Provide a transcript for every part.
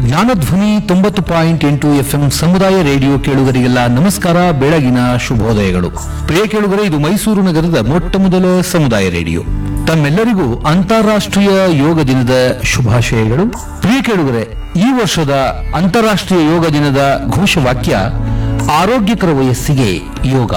ಜ್ಞಾನಧ್ವನಿ ತೊಂಬತ್ತು ಪಾಯಿಂಟ್ ಎಂಟು ಎಫ್ಎಂ ಸಮುದಾಯ ರೇಡಿಯೋ ಕೇಳುಗರಿಗೆಲ್ಲ ನಮಸ್ಕಾರ ಬೆಳಗಿನ ಶುಭೋದಯಗಳು ಪ್ರಿಯ ಕೇಳುಗರೆ ಇದು ಮೈಸೂರು ನಗರದ ಮೊಟ್ಟ ಮೊದಲ ಸಮುದಾಯ ರೇಡಿಯೋ ತಮ್ಮೆಲ್ಲರಿಗೂ ಅಂತಾರಾಷ್ಟ್ರೀಯ ಯೋಗ ದಿನದ ಶುಭಾಶಯಗಳು ಪ್ರಿಯ ಕೇಳುಗರೆ ಈ ವರ್ಷದ ಅಂತಾರಾಷ್ಟ್ರೀಯ ಯೋಗ ದಿನದ ಘೋಷವಾಕ್ಯ ಆರೋಗ್ಯಕರ ವಯಸ್ಸಿಗೆ ಯೋಗ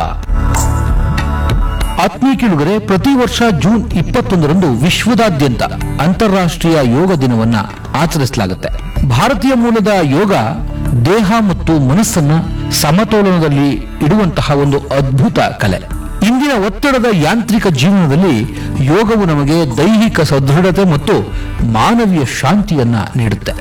ಆತ್ಮೀಯ ಕೇಳುಗರೆ ಪ್ರತಿ ವರ್ಷ ಜೂನ್ ಇಪ್ಪತ್ತೊಂದರಂದು ವಿಶ್ವದಾದ್ಯಂತ ಅಂತಾರಾಷ್ಟ್ರೀಯ ಯೋಗ ದಿನವನ್ನ ಆಚರಿಸಲಾಗುತ್ತೆ ಭಾರತೀಯ ಮೂಲದ ಯೋಗ ದೇಹ ಮತ್ತು ಮನಸ್ಸನ್ನ ಸಮತೋಲನದಲ್ಲಿ ಇಡುವಂತಹ ಒಂದು ಅದ್ಭುತ ಕಲೆ ಇಂದಿನ ಒತ್ತಡದ ಯಾಂತ್ರಿಕ ಜೀವನದಲ್ಲಿ ಯೋಗವು ನಮಗೆ ದೈಹಿಕ ಸದೃಢತೆ ಮತ್ತು ಮಾನವೀಯ ಶಾಂತಿಯನ್ನ ನೀಡುತ್ತೆ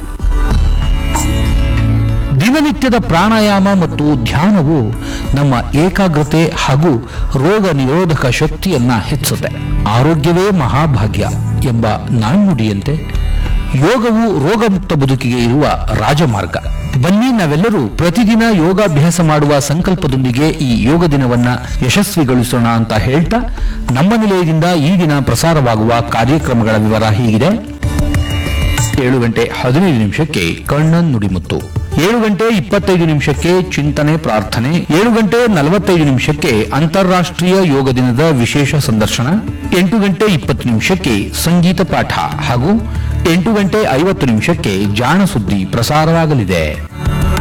ದಿನನಿತ್ಯದ ಪ್ರಾಣಾಯಾಮ ಮತ್ತು ಧ್ಯಾನವು ನಮ್ಮ ಏಕಾಗ್ರತೆ ಹಾಗೂ ರೋಗ ನಿರೋಧಕ ಶಕ್ತಿಯನ್ನ ಹೆಚ್ಚುತ್ತೆ ಆರೋಗ್ಯವೇ ಮಹಾಭಾಗ್ಯ ಎಂಬ ನಾಣ್ಣುಡಿಯಂತೆ ಯೋಗವು ರೋಗಮುಕ್ತ ಬದುಕಿಗೆ ಇರುವ ರಾಜಮಾರ್ಗ ಬನ್ನಿ ನಾವೆಲ್ಲರೂ ಪ್ರತಿದಿನ ಯೋಗಾಭ್ಯಾಸ ಮಾಡುವ ಸಂಕಲ್ಪದೊಂದಿಗೆ ಈ ಯೋಗ ದಿನವನ್ನ ಯಶಸ್ವಿಗೊಳಿಸೋಣ ಅಂತ ಹೇಳ್ತಾ ನಮ್ಮ ನಿಲಯದಿಂದ ಈ ದಿನ ಪ್ರಸಾರವಾಗುವ ಕಾರ್ಯಕ್ರಮಗಳ ವಿವರ ಹೀಗಿದೆ ಏಳು ಗಂಟೆ ಹದಿನೈದು ನಿಮಿಷಕ್ಕೆ ಕಣ್ಣನ್ ನುಡಿಮುತ್ತು ಏಳು ಗಂಟೆ ಇಪ್ಪತ್ತೈದು ನಿಮಿಷಕ್ಕೆ ಚಿಂತನೆ ಪ್ರಾರ್ಥನೆ ಏಳು ಗಂಟೆ ನಲವತ್ತೈದು ನಿಮಿಷಕ್ಕೆ ಅಂತಾರಾಷ್ಟ್ರೀಯ ಯೋಗ ದಿನದ ವಿಶೇಷ ಸಂದರ್ಶನ ಎಂಟು ಗಂಟೆ ಇಪ್ಪತ್ತು ನಿಮಿಷಕ್ಕೆ ಸಂಗೀತ ಪಾಠ ಹಾಗೂ ಎಂಟು ಗಂಟೆ ಐವತ್ತು ನಿಮಿಷಕ್ಕೆ ಜಾಣ ಸುದ್ದಿ ಪ್ರಸಾರವಾಗಲಿದೆ